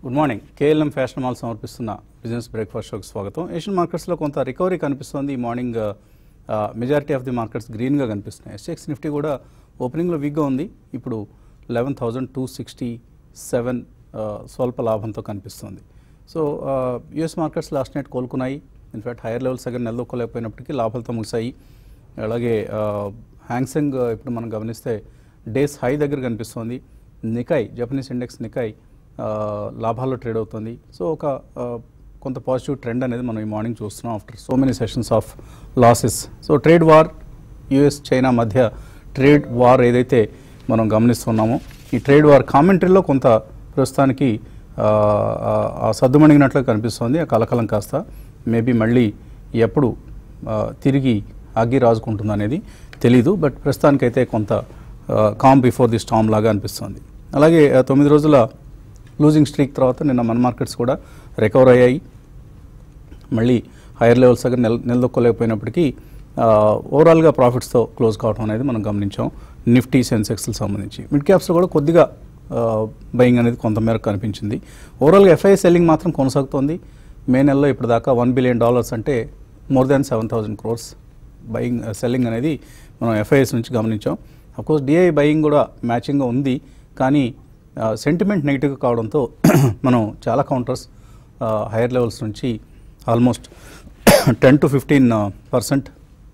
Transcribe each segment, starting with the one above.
Good morning KLM fashion mall సమర్పిస్తున్న business breakfast షోకి స్వాగతం ఏషియన్ మార్కెట్స్లో కొంత రికవరీ కనిపిస్తోంది ఈ morning majority of the markets గ్రీన్గా కనిపిస్తున్నాయి ఎస్ఎక్స్ నిఫ్టీ కూడా ఓపెనింగ్లో వీక్గా ఉంది ఇప్పుడు eleven thousand two sixty seven స్వల్ప లాభంతో కనిపిస్తుంది so US markets last night కోలుకున్నాయి ఇన్ఫ్యాక్ట్ హైయర్ లెవెల్స్ దగ్గర నిలదొక్కలేకపోయినప్పటికీ లాభాలతో ముగిశాయి అలాగే హ్యాంగ్సెంగ్ ఇప్పుడు మనం గమనిస్తే డేస్ హై దగ్గర కనిపిస్తోంది నికాయ్ జపనీస్ ఇండెక్స్ నికాయ్ ఆ, లాభాల్లో ట్రేడ్ అవుతుంది సో ఒక ఆ, కొంత పాజిటివ్ ట్రెండ్ అనేది మనం ఈ మార్నింగ్ చూస్తున్నాం after so many sessions of losses so trade war US China మధ్య ట్రేడ్ వార్ ఏదైతే మనం గమనిస్తున్నామో ఈ ట్రేడ్ వార్ కామెంటరీలో కొంత ప్రస్తుతానికి ఆ, ఆ, ఆ సద్దుమణిగినట్లు కనిపిస్తోంది ఆ కలకలం కాస్త మేబీ మళ్ళీ ఎప్పుడు ఆ, తిరిగి అగ్గి రాజుకుంటుంది అనేది తెలీదు బట్ ప్రస్తుతానికైతే కొంత కామ్ బిఫోర్ ది స్టామ్ లాగా అనిపిస్తుంది అలాగే ఆ, తొమ్మిది రోజుల లూజింగ్ స్ట్రీక్ తర్వాత నిన్న మన మార్కెట్స్ కూడా రికవర్ అయ్యాయి మళ్ళీ హైయర్ లెవెల్స్ దగ్గర నిల నిలదొక్కలేకపోయినప్పటికీ ఓవరాల్గా ప్రాఫిట్స్తో క్లోజ్ కావడం అనేది మనం గమనించాం నిఫ్టీ సెన్సెక్స్కి సంబంధించి మిడ్ క్యాప్స్లో కూడా కొద్దిగా బయింగ్ అనేది కొంతమేరకు కనిపించింది ఓవరాల్గా ఎఫ్ఐ సెల్లింగ్ మాత్రం కొనసాగుతోంది మే నెలలో ఇప్పటిదాకా వన్ బిలియన్ డాలర్స్ అంటే more than seven thousand crores buying selling అనేది మనం ఎఫ్ఐఎస్ నుంచి గమనించాం అఫ్కోర్స్ డిఐ బయింగ్ కూడా మ్యాచింగ్గా ఉంది కానీ సెంటిమెంట్ నెగిటివ్ కావడంతో మనం చాలా కౌంటర్స్ హైయర్ లెవెల్స్ నుంచి almost ten to fifteen percent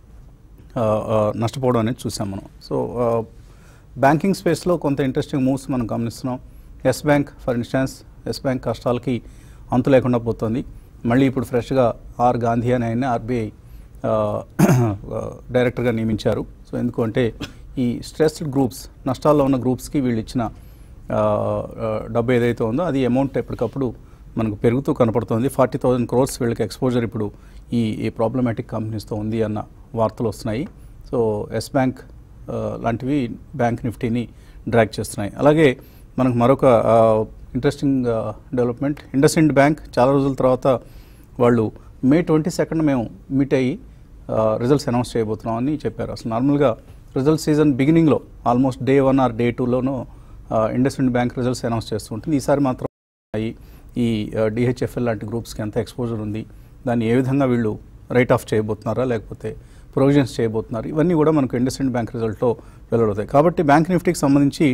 నష్టపోవడం అనేది చూసాం మనం సో బ్యాంకింగ్ స్పేస్లో కొంత ఇంట్రెస్టింగ్ మూవ్స్ మనం గమనిస్తున్నాం Yes bank for instance Yes bank కష్టాలకి అంతు లేకుండా పోతుంది మళ్ళీ ఇప్పుడు ఫ్రెష్గా ఆర్ గాంధీ అని ఆయన ఆర్బీఐ డైరెక్టర్గా నియమించారు సో ఎందుకంటే ఈ స్ట్రెస్డ్ గ్రూప్స్ నష్టాల్లో ఉన్న గ్రూప్స్కి వీళ్ళు ఇచ్చిన ఆ, ఆ, డబ్బు ఏదైతే ఉందో అది అమౌంట్ ఎప్పటికప్పుడు మనకు పెరుగుతూ కనపడుతుంది ఫార్టీ థౌజండ్ క్రోర్స్ వీళ్ళకి ఎక్స్పోజర్ ఇప్పుడు ఈ ఈ ప్రాబ్లమాటిక్ కంపెనీస్తో ఉంది అన్న వార్తలు వస్తున్నాయి సో ఎస్ బ్యాంక్ ఆ, లాంటివి బ్యాంక్ నిఫ్టీని డ్రాగ్ చేస్తున్నాయి అలాగే మనకు మరొక interesting development IndusInd bank చాలా రోజుల తర్వాత వాళ్ళు మే ట్వంటీ సెకండ్ మేము మీట్ అయ్యి రిజల్ట్స్ అనౌన్స్ చేయబోతున్నాం అని చెప్పారు అసలు నార్మల్గా రిజల్ట్ సీజన్ బిగినింగ్లో almost day one or day టూలోనూ IndusInd bank results announce చేస్తూ ఉంటుంది ఈసారి మాత్రం ఈ ఈ డిహెచ్ఎఫ్ఎల్ లాంటి గ్రూప్స్కి ఎంత ఎక్స్పోజర్ ఉంది దాన్ని ఏ విధంగా వీళ్ళు రైట్ ఆఫ్ చేయబోతున్నారా లేకపోతే ప్రొవిజన్స్ చేయబోతున్నారు ఇవన్నీ కూడా మనకు ఇండస్ ఇండ్ బ్యాంక్ రిజల్ట్లో వెల్లడవుతాయి కాబట్టి బ్యాంక్ నిఫ్టీకి సంబంధించి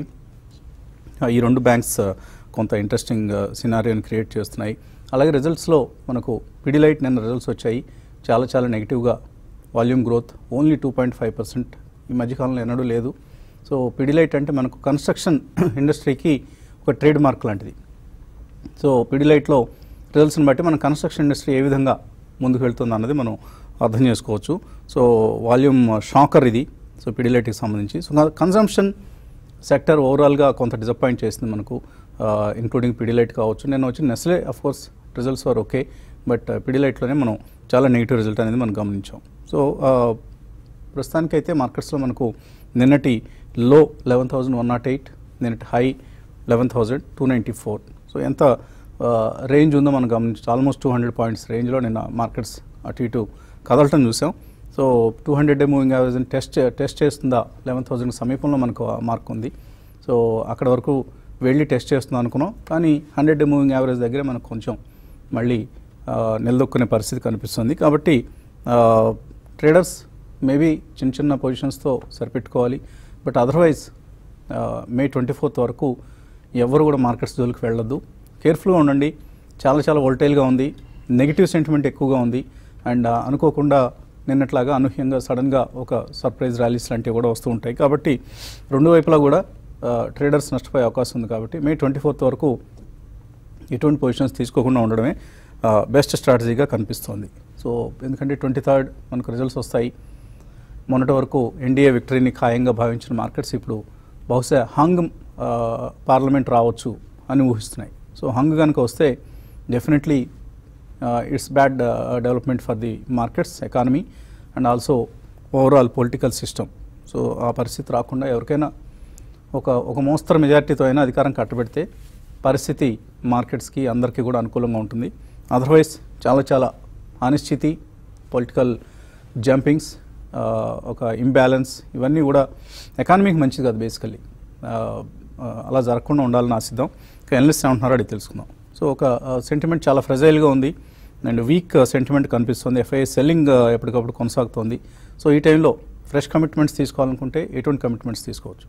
ఆ, ఈ రెండు బ్యాంక్స్ ఆ, కొంత ఇంట్రెస్టింగ్ సినారియోని క్రియేట్ చేస్తున్నాయి అలాగే రిజల్ట్స్లో మనకు పిడిలైట్ నిన్న రిజల్ట్స్ వచ్చాయి చాలా చాలా నెగిటివ్గా volume growth only two point five percent ఈ మధ్యకాలంలో ఎన్నడూ లేదు సో పిడిలైట్ అంటే మనకు కన్స్ట్రక్షన్ ఇండస్ట్రీకి ఒక ట్రేడ్ మార్క్ లాంటిది సో పిడిలైట్లో రిజల్ట్స్ని బట్టి మన కన్స్ట్రక్షన్ ఇండస్ట్రీ ఏ విధంగా ముందుకు వెళ్తుంది అన్నది మనం అర్థం చేసుకోవచ్చు సో వాల్యూమ్ షాకర్ ఇది సో పిడిలైట్కి సంబంధించి సో కన్సంప్షన్ సెక్టర్ ఓవరాల్గా కొంత డిసప్పాయింట్ చేసింది మనకు ఇంక్లూడింగ్ పిడిలైట్ కావచ్చు నేను వచ్చి Nestle of course results are okay but పిడిలైట్లోనే మనం చాలా నెగిటివ్ రిజల్ట్ అనేది మనం గమనించాం సో ప్రస్తుతానికైతే మార్కెట్స్లో మనకు నిన్నటి low eleven thousand one not eight నిన్నటి high eleven thousand two ninety four so ఎంత రేంజ్ ఉందో మనం గమనించు ఆల్మోస్ట్ టూ హండ్రెడ్ పాయింట్స్ రేంజ్లో నిన్న మార్కెట్స్ అటు ఇటు కదలటం చూసాం so two hundred day moving average test test చేస్తుందా లెవెన్ థౌజండ్ సమీపంలో మనకు ఆ మార్క్ ఉంది సో అక్కడ వరకు వెళ్ళి టెస్ట్ చేస్తుందా అనుకున్నాం కానీ హండ్రెడ్ డే మూవింగ్ యావరేజ్ దగ్గర మనకు కొంచెం మళ్ళీ ఆ, నిలదొక్కునే పరిస్థితి కనిపిస్తుంది కాబట్టి ట్రేడర్స్ మేబీ చిన్న చిన్న పొజిషన్స్తో సరిపెట్టుకోవాలి but otherwise May twenty fourth వరకు ఎవరు కూడా మార్కెట్స్ జోలికి వెళ్ళొద్దు కేర్ఫుల్గా ఉండండి చాలా చాలా వోల్టైల్గా ఉంది నెగిటివ్ సెంటిమెంట్ ఎక్కువగా ఉంది అండ్ అనుకోకుండా నిన్నట్లాగా అనూహ్యంగా సడన్గా ఒక సర్ప్రైజ్ ర్యాలీస్ లాంటివి కూడా వస్తూ ఉంటాయి కాబట్టి రెండు వైపులా కూడా ట్రేడర్స్ నష్టపోయే అవకాశం ఉంది కాబట్టి మే ట్వంటీ ఫోర్త్ వరకు ఎటువంటి పొజిషన్స్ తీసుకోకుండా ఉండడమే బెస్ట్ స్ట్రాటజీగా కనిపిస్తోంది సో ఎందుకంటే ట్వంటీ థర్డ్ మనకు రిజల్ట్స్ వస్తాయి మొన్నటి వరకు ఎన్డీఏ విక్టరీని ఖాయంగా భావించిన మార్కెట్స్ ఇప్పుడు బహుశా హంగ్ ఆ, పార్లమెంట్ రావచ్చు అని ఊహిస్తున్నాయి సో హంగ్ కనుక వస్తే definitely it's bad development for the markets economy and also overall political system so ఆ పరిస్థితి రాకుండా ఎవరికైనా ఒక ఒక మోస్తరు మెజారిటీతో అయినా అధికారం కట్టబెడితే పరిస్థితి మార్కెట్స్కి అందరికీ కూడా అనుకూలంగా ఉంటుంది అదర్వైజ్ చాలా చాలా అనిశ్చితి పొలిటికల్ జంపింగ్స్ ఒక ఇంబ్యాలెన్స్ ఇవన్నీ కూడా ఎకానమీకి మంచిది కాదు బేసికల్లీ అలా జరగకుండా ఉండాలని ఆశిద్దాం ఇంకా ఎనలిస్ట్ ఏమంటున్నారో అడిగి తెలుసుకుందాం సో ఒక సెంటిమెంట్ చాలా ఫ్రెజైల్గా ఉంది అండ్ వీక్ సెంటిమెంట్ కనిపిస్తుంది ఎఫ్ఐ సెల్లింగ్ ఎప్పటికప్పుడు కొనసాగుతోంది సో ఈ టైంలో ఫ్రెష్ కమిట్మెంట్స్ తీసుకోవాలనుకుంటే ఎటువంటి కమిట్మెంట్స్ తీసుకోవచ్చు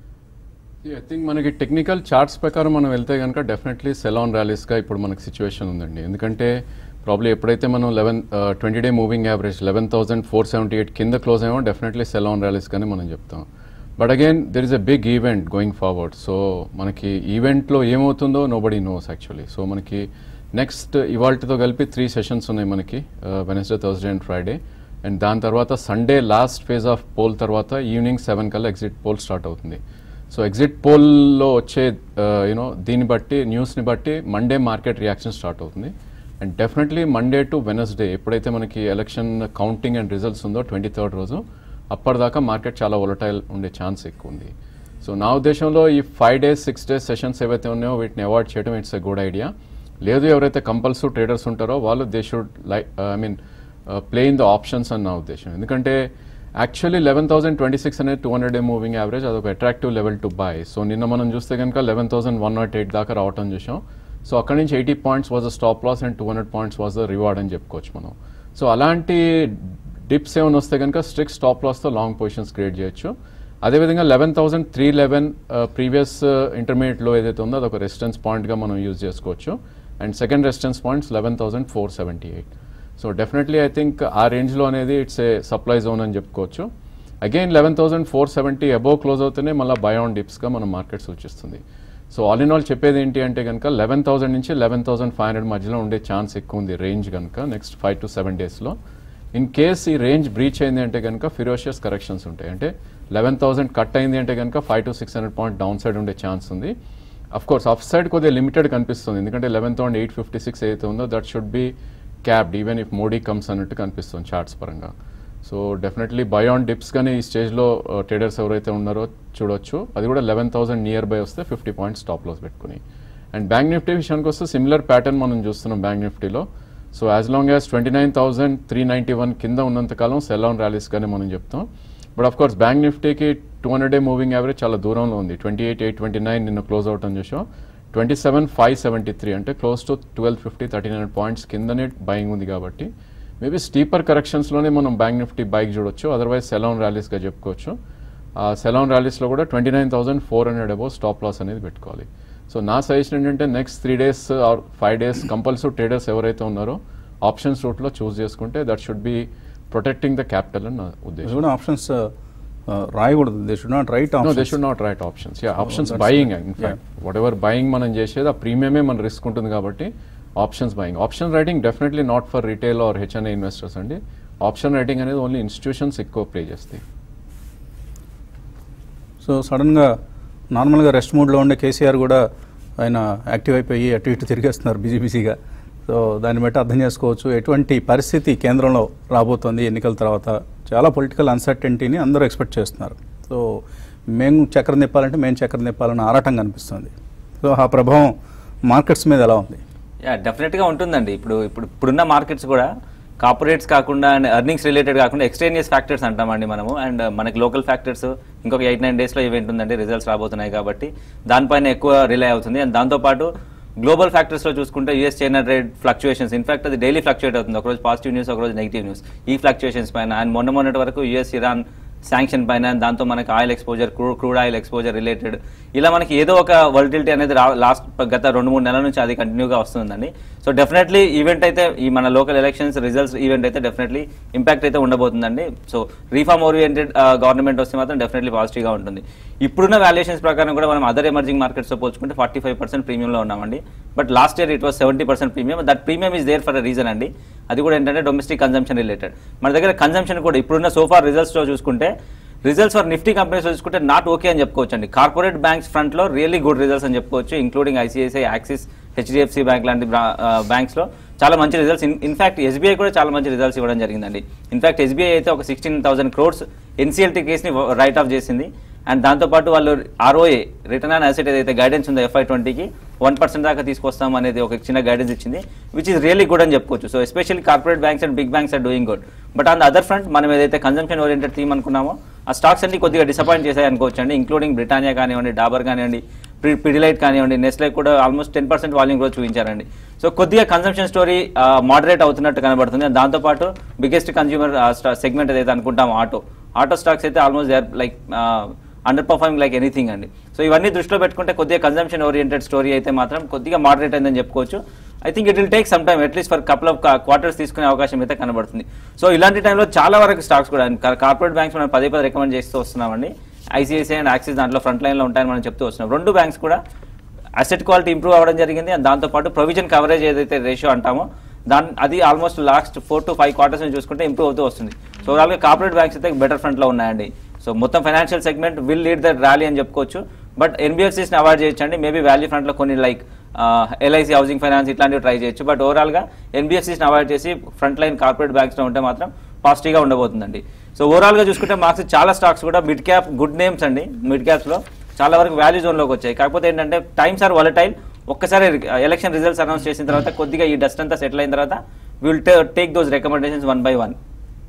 ఐ థింక్ మనకి టెక్నికల్ చార్ట్స్ ప్రకారం మనం వెళ్తే కనుక డెఫినెట్లీ సెల్ ఆన్ ర్యాలీస్గా ఇప్పుడు మనకి సిచ్యువేషన్ ఉందండి ఎందుకంటే ప్రాబ్లీ ఎప్పుడైతే మనం eleven twenty day moving average eleven thousand four seventy eight కింద క్లోజ్ అయ్యామో డెఫినెట్లీ సెల్ ఆన్ ర్యాలీస్ కానీ మనం చెప్తాం but again there is a big event going forward so మనకి ఈవెంట్లో ఏమవుతుందో nobody knows actually so మనకి నెక్స్ట్ ఇవాల్టితో కలిపి త్రీ సెషన్స్ ఉన్నాయి మనకి Wednesday Thursday and Friday and దాని తర్వాత Sunday last phase of poll తర్వాత ఈవినింగ్ సెవెన్ కల్లా ఎగ్జిట్ పోల్ స్టార్ట్ అవుతుంది సో ఎగ్జిట్ పోల్లో వచ్చే యూనో దీన్ని బట్టి న్యూస్ని బట్టి మండే మార్కెట్ రియాక్షన్ స్టార్ట్ అవుతుంది and definitely Monday to Wednesday ఎప్పుడైతే మనకి ఎలక్షన్ కౌంటింగ్ అండ్ రిజల్ట్స్ ఉందో ట్వంటీ థర్డ్ రోజు అప్పటిదాకా మార్కెట్ చాలా వొలటైల్ ఉండే ఛాన్స్ ఎక్కువ ఉంది సో నా ఉద్దేశంలో ఈ five days six days sessions ఏవైతే ఉన్నాయో వీటిని అవాయిడ్ చేయడం ఇట్స్ ఎ గుడ్ ఐడియా లేదు ఎవరైతే కంపల్సరీ ట్రేడర్స్ ఉంటారో వాళ్ళు they should like I mean play in the options అని నా ఉద్దేశం ఎందుకంటే actually eleven thousand twenty six అనేది two hundred day moving average అదొక attractive level to buy so నిన్న మనం చూస్తే కనుక eleven thousand one not eight దాకా రావటం చూసాం సో అక్కడి నుంచి eighty points was the stop loss and two hundred points was the reward అని చెప్పుకోవచ్చు మనం సో అలాంటి డిప్స్ ఏమైనా వస్తే కనుక స్ట్రిక్ట్ స్టాప్ లాస్తో లాంగ్ పొజిషన్స్ క్రియేట్ చేయొచ్చు అదేవిధంగా eleven thousand three eleven previous ఇంటర్మీడియట్లో ఏదైతే ఉందో అదొక రెసిస్టెన్స్ పాయింట్గా మనం యూజ్ చేసుకోవచ్చు and second resistance points eleven thousand four seventy eight so definitely I think ఆ రేంజ్లో అనేది ఇట్స్ ఏ సప్లై జోన్ అని చెప్పుకోవచ్చు again eleven thousand four seventy above close అవుతూనే మళ్ళీ బయాన్ డిప్స్గా మన మార్కెట్ సూచిస్తుంది సో ఆల్ ఇన్ ఆల్ చెప్పేది ఏంటి అంటే కనుక లెవెన్ థౌసండ్ నుంచి లెవెన్ థౌసండ్ ఫైవ్ హండ్రెడ్ మధ్యలో ఉండే ఛాన్స్ ఎక్కువ ఉంది రేంజ్ కనుక నెక్స్ట్ ఫైవ్ టు సెవెన్ డేస్లో ఇన్ కేస్ ఈ రేంజ్ బ్రీచ్ అయింది అంటే కనుక ఫిరోషియస్ కరెక్షన్స్ ఉంటాయి అంటే లెవెన్ థౌసండ్ కట్ అయింది అంటే కనుక five to six hundred point down side ఉండే ఛాన్స్ ఉంది అఫ్ కోర్స్ అఫ్ సైడ్ కొద్దిగా లిమిటెడ్ కనిపిస్తుంది ఎందుకంటే eleven thousand eight fifty six ఏదైతే ఉందో that should be capped even if Modi comes అన్నట్టు కనిపిస్తుంది చార్ట్స్ పరంగా సో డెఫినెట్లీ బయాన్ డిప్స్ కానీ ఈ స్టేజ్లో ట్రేడర్స్ ఎవరైతే ఉన్నారో చూడొచ్చు అది కూడా లెవెన్ థౌసండ్ నియర్ బై వస్తే ఫిఫ్టీ పాయింట్స్ స్టాప్ లాస్ పెట్టుకుని అండ్ బ్యాంక్ నిఫ్టీ విషయానికి వస్తే సిమిలర్ ప్యాటర్న్ మనం చూస్తున్నాం బ్యాంక్ నిఫ్టీలో so as long as twenty nine thousand three ninety one కింద ఉన్నంతకాలం సెల్ ఆన్ ర్యాలీస్ కానీ మనం చెప్తాం బట్ ఆఫ్ కోర్స్ బ్యాంక్ నిఫ్టీకి two hundred day moving average చాలా దూరంలో ఉంది twenty eight eight twenty nine నిన్న క్లోజ్ అవుట్ అని చూసాం twenty seven five seventy three అంటే close to twelve fifty thirty nine points కిందనే బయింగ్ ఉంది కాబట్టి మేబీ స్టీపర్ కరెక్షన్స్లోనే మనం బ్యాంక్ నిఫ్టీ బైక్ చూడొచ్చు అదర్వైజ్ సెలాన్ ర్యాలీస్గా చెప్పుకోవచ్చు ఆ సెలాన్ ర్యాలీస్లో కూడా twenty nine thousand four hundred above stop loss అనేది పెట్టుకోవాలి సో నా సజెషన్ ఏంటంటే next three days or five days compulsory traders ఎవరైతే ఉన్నారో ఆప్షన్స్ రూట్లో చూస్ చేసుకుంటే that should be protecting the capital అని నా అది ఉద్దేశం కూడా ఆప్షన్స్ రాయకూడదు they should not write no they options should not write options yeah options that's- buying in fact whatever buying మనం చేసేది ఆ ప్రీమియమే మన రిస్క్ ఉంటుంది కాబట్టి options buying option writing definitely not for retail or HNI investors అండి option writing అనేది only institutions ఎక్కువ ప్లే చేస్తాయి సో సడన్గా నార్మల్గా రెస్ట్ మూడ్లో ఉండే కేసీఆర్ కూడా ఆయన యాక్టివ్ అయిపోయి అటు ఇటు తిరిగేస్తున్నారు బిజీ బిజీగా సో దాన్ని బట్టి అర్థం చేసుకోవచ్చు ఎటువంటి పరిస్థితి కేంద్రంలో రాబోతోంది ఎన్నికల తర్వాత చాలా పొలిటికల్ అన్సర్టెంటీని అందరూ ఎక్స్పెక్ట్ చేస్తున్నారు సో మేము చక్రం తిప్పాలంటే మేము చక్రం తిప్పాలని ఆరాటం కనిపిస్తుంది సో ఆ ప్రభావం మార్కెట్స్ మీద ఎలా ఉంది యా డెఫినెట్గా ఉంటుందండి ఇప్పుడు ఇప్పుడు ఇప్పుడున్న మార్కెట్స్ కూడా కార్పొరేట్స్ కాకుండా అండ్ ఎర్నింగ్స్ రిలేటెడ్ కాకుండా ఎక్స్టేనియస్ ఫ్యాక్టర్స్ అంటామండి మనము అండ్ మనకి లోకల్ ఫ్యాక్టర్స్ ఇంకొక ఎయిట్ నైన్ డేస్లో ఈవెంట్ ఉందండి రిజల్ట్స్ రాబోతున్నాయి కాబట్టి దానిపైన ఎక్కువ రిలే అవుతుంది అండ్ దాంతోపాటు గ్లోబల్ ఫ్యాక్టర్స్లో చూసుకుంటే US China trade fluctuations in fact అది డైలీ ఫ్లక్చుయేట్ అవుతుంది ఒకరోజు పాజిటివ్ న్యూస్ ఒకరోజు నెగిటివ్ న్యూస్ ఈ ఫ్లక్చుయేషన్స్ పైన అండ్ మొన్న మొన్నటి వరకు యూఎస్ ఇరాన్ శాంక్షన్ పైన దాంతో మనకి oil exposure crude crude oil exposure related ఇలా మనకి ఏదో ఒక వల్టిలిటీ అనేది లాస్ట్ గత రెండు మూడు నెలల నుంచి అది కంటిన్యూగా వస్తుందండి సో డెఫినెట్లీ ఈవెంట్ అయితే ఈ మన లోకల్ ఎలక్షన్స్ రిజల్ట్స్ ఈవెంట్ అయితే డెఫినెట్లీ ఇంపాక్ట్ అయితే ఉండబోతుందండి సో రీఫార్మ్ ఓరియంటెడ్ గవర్నమెంట్ వస్తే మాత్రం డెఫినెట్లీ పాజిటివ్గా ఉంటుంది ఇప్పుడున్న వాల్యుయేషన్స్ ప్రకారం కూడా మనం అదర్ ఎమర్జింగ్ మార్కెట్స్తో పోల్చుకుంటే ఫార్టీ ఫైవ్ పర్సెంట్ ప్రీమియంలో ఉన్నామండి but last year it was seventy percent premium that premium is there for a reason అండి అది కూడా ఏంటంటే డొమెస్టిక్ కన్జంప్షన్ రిలేటెడ్ మన దగ్గర కన్జంప్షన్ కూడా ఇప్పుడున్న సోఫార్ రిజల్ట్స్లో చూసుకుంటే రిజల్ట్స్ ఫర్ నిఫ్టీ కంపెనీస్ చూసుకుంటే నాట్ ఓకే అని చెప్పుకోవచ్చు అండి కార్పొరేట్ బ్యాంక్స్ ఫ్రంట్లో రియల్లీ గుడ్ రిజల్ట్స్ అని చెప్పుకోవచ్చు including ICICI Axis HDFC bank లాంటి బ్యాంక్స్లో చాలా మంచి రిజల్ట్స్ ఇన్ఫాక్ట్ ఎస్బీఐ కూడా చాలా మంచి రిజల్ట్స్ ఇవ్వడం జరిగిందండి ఇన్ఫాక్ట్ ఎస్బీఐ అయితే ఒక సిక్స్టీన్ థౌసండ్ క్రోడ్స్ ఎన్సీఎల్టీ కేసుని రైట్ ఆఫ్ చేసింది అండ్ దాంతోపాటు వాళ్ళు ఆర్ఓఏ రిటర్న్ ఆన్ అసెట్ ఏదైతే గైడెన్స్ ఉందో ఎఫ్ఐ ట్వంటీకి వన్ పర్సెంట్ దాకా తీసుకొస్తాం అనేది ఒక చిన్న గైడెన్స్ ఇచ్చింది విచ్ ఇస్ రియల్లీ గుడ్ అని చెప్పుకోవచ్చు so especially corporate banks and big banks are doing good but on the other front మనం ఏదైతే కన్జంప్షన్ ఓరియంటెడ్ థీమ్ అనుకున్నామో ఆ స్టాక్స్ అన్ని కొద్దిగా డిసప్పాయింట్ చేశాయి అనుకోవచ్చు అండి ఇంక్లూడింగ్ బ్రిటానియా కానివ్వండి డాబర్ కానివ్వండి పిడిలైట్ కానివ్వండి నెస్లే కూడా almost ten percent volume growth చూపించారండి సో కొద్దిగా కన్సంప్షన్ స్టోరీ మోడరేట్ అవుతున్నట్టు కనబడుతుంది దాంతోపాటు బిగ్గెస్ట్ కన్జ్యూమర్ సెగ్మెంట్ ఏదైతే అనుకుంటాం ఆటో ఆటో స్టాక్స్ అయితే almost they like under performing like anything అండి సో ఇవన్నీ దృష్టిలో పెట్టుకుంటే కొద్దిగా కన్సంప్షన్ ఓరియంటెడ్ స్టోరీ అయితే మాత్రం కొద్దిగా మోడరేట్ అయిందని చెప్పుకోవచ్చు I think it will take some time at least for couple of quarters తీసుకునే అవకాశం అయితే కనబడుతుంది సో ఇలాంటి టైంలో చాలా వరకు స్టాక్స్ కూడా కార్పొరేట్ బ్యాంక్స్ మనం పదే పదే రికమెండ్ చేస్తూ వస్తున్నామండి ఐసిఐసిఐ అండ్ యాక్సిస్ దాంట్లో ఫ్రంట్ లైన్లో ఉంటాయని మనం చెప్తూ వస్తున్నాం రెండు బ్యాంక్స్ కూడా అసెట్ క్వాలిటీ ఇంప్రూవ్ అవ్వడం జరిగింది అండ్ దాంతోపాటు ప్రొవిజన్ కవరేజ్ ఏదైతే రేషియో అంటామో దాని అది almost last four to five quarters నుంచి చూసుకుంటే ఇంప్రూవ్ అవుతూ వస్తుంది సో ఓవరాల్గా కార్పొరేట్ బ్యాంక్స్ అయితే బెటర్ ఫ్రంట్లో ఉన్నాయండి సో మొత్తం financial segment will lead that rally అని చెప్పుకోవచ్చు బట్ ఎన్బిఎఫ్సీస్ని అవాయిడ్ చేయొచ్చండి మేబీ వాల్యూ ఫ్రంట్లో కొన్ని లైక్ ఎల్ఐసి హౌసింగ్ ఫైనాన్స్ ఇట్లాంటివి ట్రై చేయొచ్చు బట్ ఓవరాల్గా ఎన్బిఎఫ్సీస్ని అవాయిడ్ చేసి ఫ్రంట్ లైన్ కార్పొరేట్ బ్యాంక్స్లో ఉంటే మాత్రం పాజిటివ్గా ఉండబోతుందండి సో ఓవరాల్గా చూసుకుంటే మార్క్స్ చాలా స్టాక్స్ కూడా మిడ్ క్యాప్ గుడ్ నేమ్స్ అండి మిడ్ క్యాప్స్లో చాలా వరకు వాల్యూ జోన్లోకి వచ్చాయి కాకపోతే ఏంటంటే టైమ్స్ ఆర్ వాలటైల్ ఒక్కసారి ఎలక్షన్ రిజల్ట్స్ అనౌన్స్ చేసిన తర్వాత కొద్దిగా ఈ డస్ట్ అంతా సెటిల్ అయిన తర్వాత will take those recommendations one by one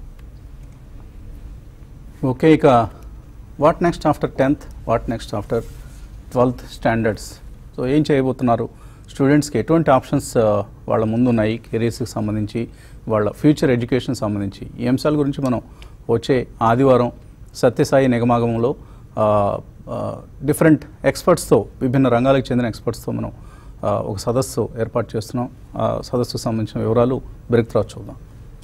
okay ఇక what next after tenth what next after twelfth standards so ఏం చేయబోతున్నారు స్టూడెంట్స్కి ఎటువంటి ఆప్షన్స్ వాళ్ళ ముందు ఉన్నాయి కెరీర్స్కి సంబంధించి వాళ్ళ ఫ్యూచర్ ఎడ్యుకేషన్ సంబంధించి ఈ అంశాల గురించి మనం వచ్చే ఆదివారం సత్యసాయి నిగమాగమంలో డిఫరెంట్ ఎక్స్పర్ట్స్తో విభిన్న రంగాలకు చెందిన ఎక్స్పర్ట్స్తో మనం ఆ, ఒక సదస్సు ఏర్పాటు చేస్తున్నాం ఆ సదస్సుకు సంబంధించిన వివరాలు బ్రేక్ తర్వాత చూద్దాం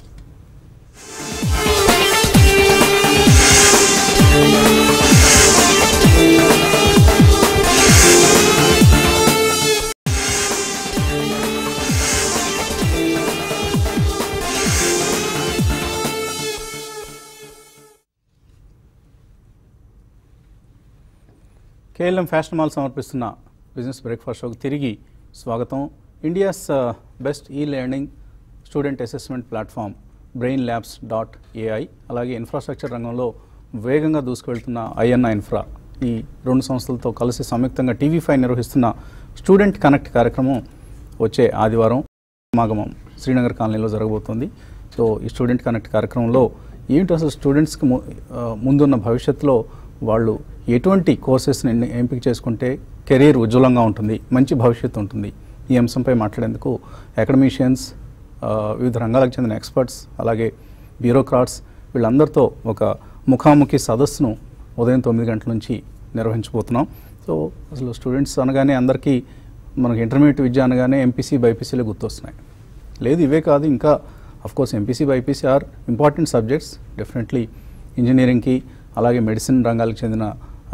కేఎల్ఎం ఫ్యాషన్ మాల్ సమర్పిస్తున్న బిజినెస్ బ్రేక్ఫాస్ట్ షోకి తిరిగి స్వాగతం India's best e learning student assessment platform brain labs dot AI అలాగే ఇన్ఫ్రాస్ట్రక్చర్ రంగంలో వేగంగా దూసుకువెళ్తున్న ఐఎన్ఐ ఇన్ఫ్రా ఈ రెండు సంస్థలతో కలిసి సంయుక్తంగా టీవీ ఫైవ్ నిర్వహిస్తున్న స్టూడెంట్ కనెక్ట్ కార్యక్రమం వచ్చే ఆదివారం సమాగమం శ్రీనగర్ కాలనీలో జరగబోతోంది సో ఈ స్టూడెంట్ కనెక్ట్ కార్యక్రమంలో ఏమిటి అసలు స్టూడెంట్స్కి ము- ఆ, ముందున్న భవిష్యత్తులో వాళ్ళు ఎటువంటి కోర్సెస్ని ఎన్ని- ఎంపిక చేసుకుంటే కెరీర్ ఉజ్వలంగా ఉంటుంది మంచి భవిష్యత్తు ఉంటుంది ఈ అంశంపై మాట్లాడేందుకు అకాడమీషియన్స్ వివిధ రంగాలకు చెందిన ఎక్స్పర్ట్స్ అలాగే బ్యూరోక్రాట్స్ వీళ్ళందరితో ఒక ముఖాముఖి సదస్సును ఉదయం తొమ్మిది గంటల నుంచి నిర్వహించబోతున్నాం సో అసలు స్టూడెంట్స్ అనగానే అందరికీ మనకి ఇంటర్మీడియట్ విద్య అనగానే ఎంపీసీ బైపీసీలే గుర్తొస్తున్నాయి లేదు ఇవే కాదు ఇంకా of course MPC BiPC are important subjects definitely ఇంజనీరింగ్కి అలాగే మెడిసిన్ రంగాలకు చెందిన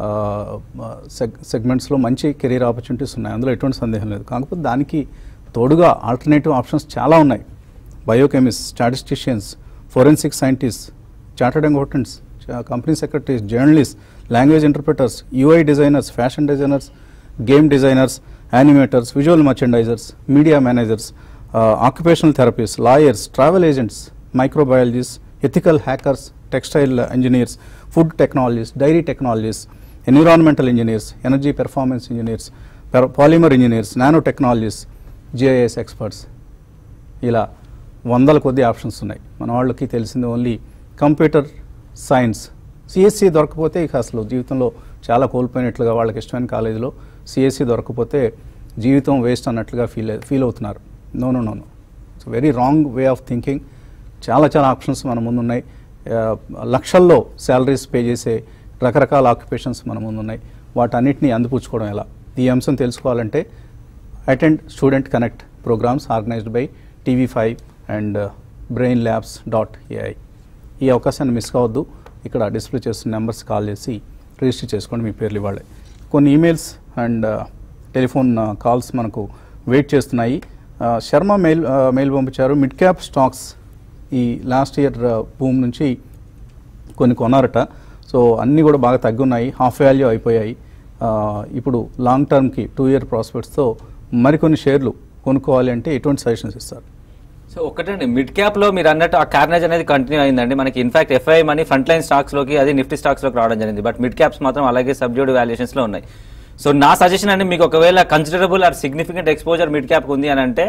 సెగ్ సెగ్మెంట్స్లో మంచి కెరీర్ ఆపర్చునిటీస్ ఉన్నాయి అందులో ఎటువంటి సందేహం లేదు కాకపోతే దానికి తోడుగా ఆల్టర్నేటివ్ ఆప్షన్స్ చాలా ఉన్నాయి biochemist statisticians forensic scientist chartered accountants company secretaries journalist language interpreters UI designers fashion designers game designers animators visual merchandisers media managers occupational therapist lawyers travel agents microbiologist ethical hackers textile engineers food technologies dairy technologies environmental engineers energy performance engineers polymer engineers nano technologies GIS experts ఇలా వందల కొద్ది options ఉన్నాయి మన వాళ్ళకి తెలిసింది only computer science CSC దొరకపోతే ఇక అసలు జీవితంలో చాలా కోల్పోయినట్లుగా వాళ్ళకి ఇష్టమైన కాలేజీలో సిఎస్సి దొరకకపోతే జీవితం వేస్ట్ అన్నట్లుగా ఫీల్ ఫీల్ అవుతున్నారు no no no no it's very wrong way of thinking చాలా చాలా ఆప్షన్స్ మన ముందు ఉన్నాయి ఆ, లక్షల్లో శాలరీస్ పే చేసే రకరకాల ఆక్యుపేషన్స్ మన ముందు ఉన్నాయి వాటన్నిటిని అందిపుచ్చుకోవడం ఎలా ఈ అంశం తెలుసుకోవాలంటే attend student connect programmes organised by TV five and brain labs dot AI ఈ అవకాశాన్ని మిస్ కావద్దు ఇక్కడ డిస్ప్లే చేస్తున్న నెంబర్స్ కాల్ చేసి రిజిస్టర్ చేసుకోండి మీ పేర్లు ఇవ్వాలి కొన్ని ఈమెయిల్స్ అండ్ టెలిఫోన్ కాల్స్ మనకు వెయిట్ చేస్తున్నాయి ఆ, శర్మ మెయిల్ ఆ, మెయిల్ పంపించారు మిడ్ క్యాప్ స్టాక్స్ ఈ లాస్ట్ ఇయర్ భూమి నుంచి కొన్ని కొన్నారట సో అన్నీ కూడా బాగా తగ్గున్నాయి హాఫ్ వాల్యూ అయిపోయాయి ఆ, ఇప్పుడు లాంగ్ టర్మ్కి టూ ఇయర్ ప్రాస్పెక్ట్స్తో మరికొన్ని షేర్లు కొనుక్కోవాలి అంటే ఎటువంటి సజెషన్స్ ఇస్తారు సో ఒకటండి మిడ్ క్యాప్ లో మీరు అన్నట్టు ఆ కార్నేజ్ అనేది కంటిన్యూ అయిందండి మనకి in fact FI money front line stocks లోకి అది నిఫ్టీ స్టాక్స్ లోకి రావడం జరిగింది బట్ మిడ్ క్యాప్స్ మాత్రం అలాగే సబ్జ్యూడ్ వాల్యుయేషన్స్ లో ఉన్నాయి సో నా సజెషన్ అండి మీకు ఒకవేళ considerable or significant exposure mid cap ఉంది అని అంటే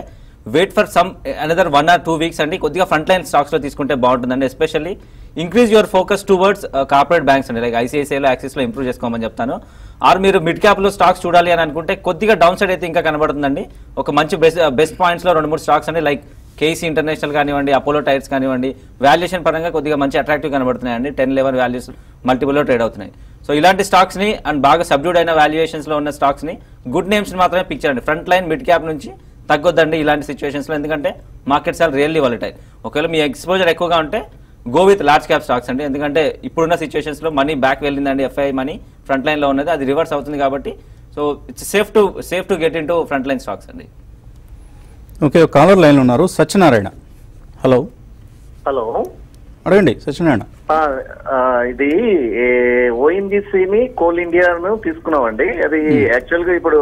wait for some another one or two weeks అండి కొద్దిగా ఫ్రంట్ లైన్ స్టాక్స్లో తీసుకుంటే బాగుంటుందండి especially increase your focus towards corporate banks అండి లైక్ ఐసిఐసిఐలో యాక్సిస్లో ఇంప్రూవ్ చేసుకోమని చెప్తాను ఆర్ మీరు మిడ్ క్యాప్లో స్టాక్స్ చూడాలి అని అనుకుంటే కొద్దిగా డౌన్ సైడ్ అయితే ఇంకా కనబడుతుందండి ఒక మంచి బెస్ట్ బెస్ట్ పాయింట్స్లో రెండు మూడు స్టాక్స్ అండి లైక్ కేసీ ఇంటర్నేషనల్ కానివ్వండి అపోలో టైర్స్ కానివ్వండి వాల్యుయేషన్ పరంగా కొద్దిగా మంచి అట్రాక్టివ్ కనబడుతున్నాయండి టెన్ లెవెన్ వాల్యూస్ మల్టిపుల్లో ట్రేడ్ అవుతున్నాయి సో ఇలాంటి స్టాక్స్ని అండ్ బాగా సబ్డ్యూడ్ అయిన వాల్యుయేషన్స్లో ఉన్న స్టాక్స్ని గుడ్ నేమ్స్ని మాత్రమే పిక్ చేయండి ఫ్రంట్ లైన్ మిడ్ క్యాప్ నుంచి తగ్గొద్దండి ఇలాంటి సిచ్యువేషన్స్లో ఎందుకంటే మార్కెట్స్ ఆర్ రియల్లీ వాలటైల్ ఒకవేళ మీ ఎక్స్పోజర్ ఎక్కువగా ఉంటే go with large cap stocks అండి ఎందుకంటే ఇప్పుడున్న సిచ్యువేషన్స్లో మనీ బ్యాక్ వెళ్ళిందండి ఎఫ్ఐ మనీ ఫ్రంట్ లైన్లో ఉన్నది అది రివర్స్ అవుతుంది కాబట్టి so it's safe to safe to get into front line stocks అండి ఓకే కాలర్ లైన్లో ఉన్నారు సత్యనారాయణ హలో హలో అడగండి సత్యనారాయణ ఆ, ఆ, ఇది ఓఎన్జిసిని కోల్ ఇండియాను తీసుకున్నామండి అది యాక్చువల్ గా ఇప్పుడు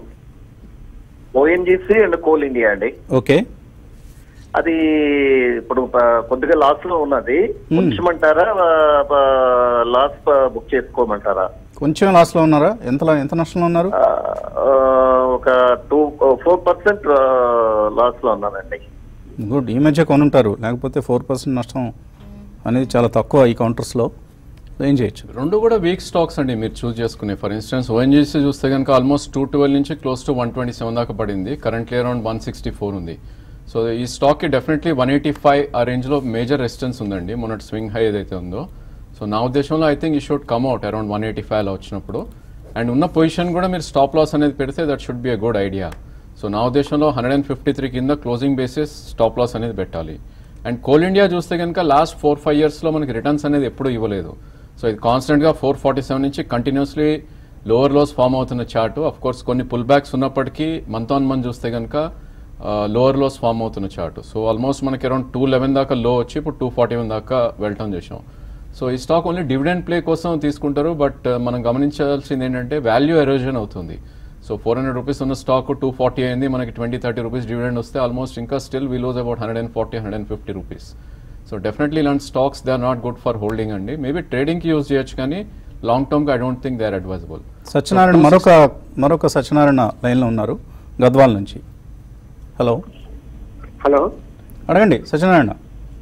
ఓఎన్జిసి అండ్ కోల్ ఇండియా అండి ఓకే అది ఇప్పుడు ప- కొద్దిగా లాస్ లో ఉన్నది Hmm. ఉంచమంటారా లాస్ బుక్ చేసుకోమంటారా కొంచెం లాస్లో ఉన్నారా ఎంత ఎంత నష్టంలో ఉన్నారు ఆ, ఆ, ఒక టూ ఫోర్ పర్సెంట్ లాస్ లో ఉన్నానండి గుడ్ ఈ మధ్య కొనుంటారు లేకపోతే ఫోర్ పర్సెంట్ నష్టం అనేది చాలా తక్కువ ఈ కౌంటర్స్లో ఏం చేయొచ్చు రెండు కూడా వీక్ స్టాక్స్ అండి మీరు చూస్ చేసుకునే ఫర్ ఇన్స్టెన్స్ ఓఎన్జీసీ చూస్తే కనుక ఆల్మోస్ట్ టూ ట్వెల్వ్ నుంచి close to one twenty seven దాకా పడింది currently around one sixty four ఉంది సో ఈ స్టాక్కి డెఫినెట్లీ వన్ ఎయిటీ ఫైవ్ ఆ రేంజ్లో మేజర్ రెసిస్టెన్స్ ఉందండి మొన్నటి స్వింగ్ హై ఏదైతే ఉందో సో నా ఉద్దేశంలో ఐ థింక్ ఈ should come out around one eighty five అలా వచ్చినప్పుడు అండ్ ఉన్న పొజిషన్ కూడా మీరు స్టాప్ లాస్ అనేది పెడితే that should be a good idea so నా ఉద్దేశంలో హండ్రెడ్ అండ్ ఫిఫ్టీ త్రీ కింద క్లోజింగ్ బేసిస్ స్టాప్ లాస్ అనేది పెట్టాలి అండ్ కోల్ ఇండియా చూస్తే కనుక లాస్ట్ ఫోర్ ఫైవ్ ఇయర్స్లో మనకి రిటర్న్స్ అనేది ఎప్పుడూ ఇవ్వలేదు సో ఇది కాన్స్టెంట్గా ఫోర్ ఫార్టీ సెవెన్ నుంచి కంటిన్యూస్లీ లోవర్ లోస్ ఫామ్ అవుతున్న చార్ట్ అఫ్ కోర్స్ కొన్ని పుల్ బ్యాక్స్ ఉన్నప్పటికీ మంత్ ఆన్ మంత్ చూస్తే కనుక లోవర్ లోస్ ఫామ్ అవుతున్న చార్ట్ సో ఆల్మోస్ట్ మనకి అరౌండ్ టూ లెవెన్ దాకా లో వచ్చి ఇప్పుడు టూ ఫార్టీ వన్ దాకా వెళ్ళటం చేసాం సో ఈ స్టాక్ ఓన్లీ డివిడెండ్ ప్లే కోసం తీసుకుంటారు బట్ మనం గమనించాల్సింది ఏంటంటే వాల్యూ ఎరోజన్ అవుతుంది సో ఫోర్ హండ్రెడ్ రూపీస్ ఉన్న స్టాక్ టూ ఫార్టీ అయింది మనకి ట్వంటీ థర్టీ రూపీస్ డివిడెండ్ వస్తే ఆల్మోస్ట్ ఇంకా still we lose about hundred and forty hundred and fifty rupees so definitely ఇలాంటి stocks they are not good for holding అండి maybe ట్రేడింగ్కి use చేయొచ్చు కానీ లాంగ్ టర్మ్కి I don't think they are advisable Satyanarayana మరొక మరొక సత్యనారాయణ లైన్లో ఉన్నారు గద్వాల్ నుంచి హలో హలో అడగండి సత్యనారాయణ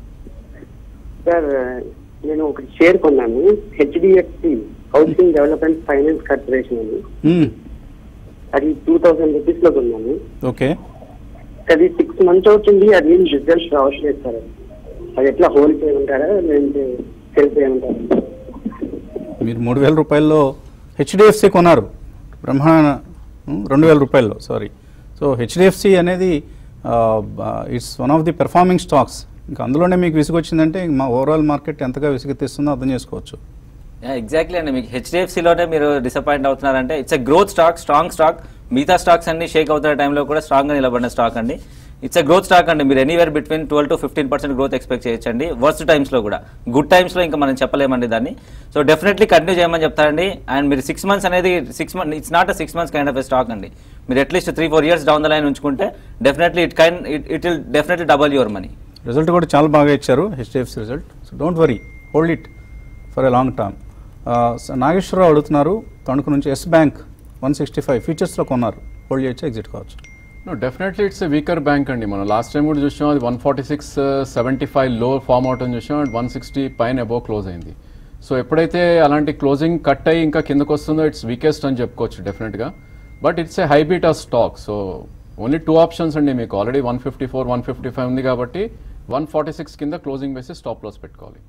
సార్ నేను ఒక షేర్ కొన్నాను HDFC housing development finance corporation అని మ్మ్. అది టూ థౌసండ్ రూపీస్ లో కొన్నాను ఓకే అది సిక్స్ మంత్స్ అవుతుంది అది ఏం రిజల్ట్స్ రావట్లేదు సార్ అది ఎట్లా హోల్డ్ చేయమంటారా లేదంటే సెల్ చేయమంటారా మీరు మూడు వేల రూపాయల్లో హెచ్డిఎఫ్సి కొన్నారు బ్రహ్మాండ ఉమ్, రెండు వేల రూపాయల్లో సారీ సో హెచ్డిఎఫ్సి అనేది it's one of the performing stocks ఇంకా అందులోనే మీకు విసుగొచ్చిందంటే మా ఓవరాల్ మార్కెట్ ఎంతగా విసుగెత్తిస్తుందో అర్థం చేసుకోవచ్చు ఎగ్జాక్ట్లీ అండి మీకు హెచ్డిఎఫ్సిలోనే మీరు డిసప్పాయింట్ అవుతున్నారంటే it's a growth stock strong stock మిగతా స్టాక్స్ అన్ని షేక్ అవుతున్న టైంలో కూడా స్ట్రాంగ్గా నిలబడిన స్టాక్ అండి ఇట్స్ ఎ గ్రోత్ స్టాక్ అండి మీరు anywhere between twelve to fifteen percent growth expect చేయొచ్చండి వర్స్ట్ టైమ్స్లో కూడా గుడ్ టైమ్స్లో ఇంకా మనం చెప్పలేమండి దాన్ని సో డెఫినెట్లీ కంటిన్యూ చేయమని చెప్తారండి అండ్ మీరు సిక్స్ మంత్స్ అనేది six month it's not a six months kind of a stock అండి మీరు at least three four years down the line ఉంచుకుంటే definitely it can it will definitely double your money result కూడా చాలా బాగా ఇచ్చారు HDFC result so don't worry hold it for a long term Nageswara Rao అడుగుతున్నారు తణుకు నుంచి yes bank one sixty five ఫీచర్స్లో కొన్నారు hold చేయొచ్చు ఎగ్జిట్ కావచ్చు no definitely it's weaker bank అండి మనం లాస్ట్ టైం కూడా చూసాం అది one forty six seventy five low form out అని చూసాం అండ్ వన్ సిక్స్టీ పైన అబోవ్ క్లోజ్ అయింది సో ఎప్పుడైతే అలాంటి క్లోజింగ్ కట్ అయ్యి ఇంకా కిందకు వస్తుందో ఇట్స్ వీకెస్ట్ అని చెప్పుకోవచ్చు డెఫినెట్గా but it's a high beta of stock so only two options అండి మీకు already one fifty four one fifty five ఉంది కాబట్టి వన్ ఫార్టీ సిక్స్ కింద క్లోజింగ్ వేసి స్టాప్ లాస్ పెట్టుకోవాలి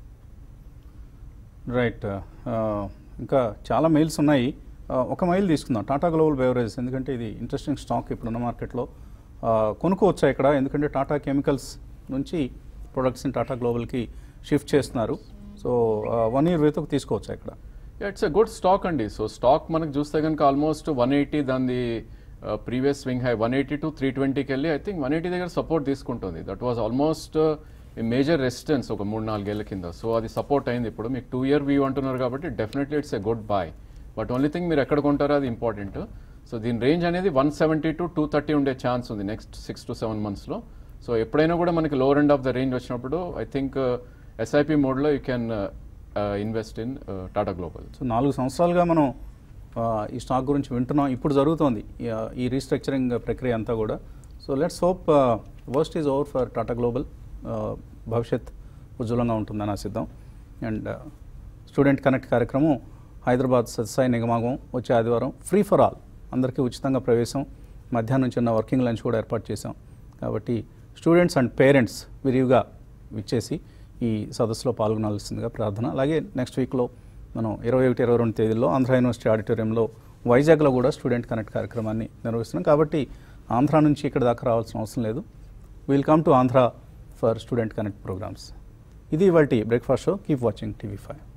రైట్ ఇంకా చాలా మెయిల్స్ ఉన్నాయి ఆ, ఒక మెయిల్ తీసుకుందాం టాటా గ్లోబల్ బెవరేజెస్ ఎందుకంటే ఇది ఇంట్రెస్టింగ్ స్టాక్ ఇప్పుడున్న మార్కెట్లో ఆ, కొనుక్కోవచ్చా ఇక్కడ ఎందుకంటే టాటా కెమికల్స్ నుంచి ప్రొడక్ట్స్ని టాటా గ్లోబల్కి షిఫ్ట్ చేస్తున్నారు సో వన్ ఇయర్ వేతో తీసుకోవచ్చా ఇక్కడ ఇట్స్ ఎ గుడ్ స్టాక్ అండి సో స్టాక్ మనకు చూస్తే కనుక ఆల్మోస్ట్ వన్ ఎయిటీ దాని previous swing high one eighty to three ట్వంటీకి వెళ్ళి ఐ థింక్ వన్ ఎయిటీ దగ్గర సపోర్ట్ తీసుకుంటుంది that was almost major resistance ఒక మూడు నాలుగేళ్ల కింద సో అది సపోర్ట్ అయింది ఇప్పుడు మీకు టూ ఇయర్ వ్యూ అంటున్నారు కాబట్టి definitely it's a good buy but only thing మీరు ఎక్కడ కొంటారో అది ఇంపార్టెంట్ సో దీని రేంజ్ అనేది one seventy to two thirty ఉండే ఛాన్స్ ఉంది నెక్స్ట్ సిక్స్ టు సెవెన్ మంత్స్లో సో ఎప్పుడైనా కూడా మనకి lower end of the range వచ్చినప్పుడు ఐ థింక్ ఎస్ఐపి మోడ్లో you can invest in Tata global so నాలుగు సంవత్సరాలుగా మనం ఆ, ఈ స్టాక్ గురించి వింటున్నాం ఇప్పుడు జరుగుతోంది ఈ- ఈ రీస్ట్రక్చరింగ్ ప్రక్రియ అంతా కూడా so let's hope worst is over for Tata global భవిష్యత్ ఉజ్వలంగా ఉంటుందని ఆశిద్దాం అండ్ స్టూడెంట్ కనెక్ట్ కార్యక్రమం హైదరాబాద్ సత్సాయి నిగమాగం వచ్చే ఆదివారం ఫ్రీ ఫర్ ఆల్ అందరికీ ఉచితంగా ప్రవేశం మధ్యాహ్నం చిన్న వర్కింగ్ లంచ్ కూడా ఏర్పాటు చేశాం కాబట్టి స్టూడెంట్స్ అండ్ పేరెంట్స్ విరివిగా విచ్చేసి ఈ సదస్సులో పాల్గొనాల్సిందిగా ప్రార్థన అలాగే నెక్స్ట్ వీక్లో మనం ఇరవై ఒకటి ఇరవై రెండు తేదీల్లో ఆంధ్ర యూనివర్సిటీ ఆడిటోరియంలో వైజాగ్లో కూడా స్టూడెంట్ కనెక్ట్ కార్యక్రమాన్ని నిర్వహిస్తున్నాం కాబట్టి ఆంధ్ర నుంచి ఇక్కడ దాకా రావాల్సిన అవసరం లేదు will come to Andhra for student connect programmes ఇది ఇవాళ breakfast show keep watching TV five